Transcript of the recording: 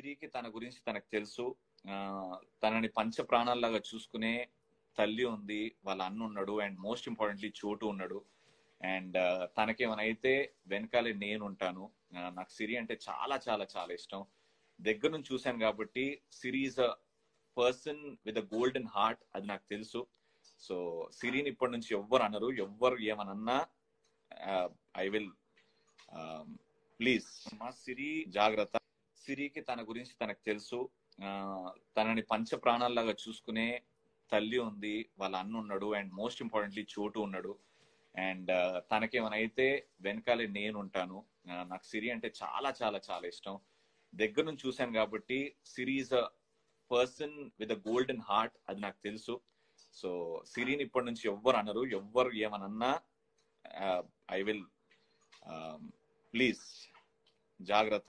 సిరికి తన గురించి తనకు తెలుసు ఆ, తనని పంచ ప్రాణాల్లాగా చూసుకునే తల్లి ఉంది వాళ్ళ అన్న ఉన్నాడు అండ్ మోస్ట్ ఇంపార్టెంట్లీ చోటు ఉన్నాడు అండ్ తనకేమైనా అయితే వెనకాలే నేను ఉంటాను ఆ, నాకు సిరి అంటే చాలా చాలా చాలా ఇష్టం దగ్గర నుంచి చూశాను కాబట్టి Siri is a person with a golden heart అది నాకు తెలుసు సో సిరిని ఇప్పటి నుంచి ఎవ్వరు అనరు ఎవ్వరు ఏమనన్నా ఐ విల్ ప్లీజ్ మా సిరి జాగ్రత్త సిరికి తన గురించి తనకు తెలుసు ఆ, తనని పంచ ప్రాణాల్లాగా చూసుకునే తల్లి ఉంది వాళ్ళ అన్న ఉన్నాడు అండ్ మోస్ట్ ఇంపార్టెంట్లీ చోటు ఉన్నాడు అండ్ తనకేమైనా అయితే వెనకాలే నేను ఉంటాను ఆ, నాకు సిరి అంటే చాలా చాలా చాలా ఇష్టం దగ్గర నుంచి చూశాను కాబట్టి Siri is a person with a golden heart అది నాకు తెలుసు సో సిరిని ఇప్పటి నుంచి ఎవ్వరు అనరు ఎవ్వరు ఏమనన్నా ఐ విల్ ప్లీజ్ జాగ్రత్త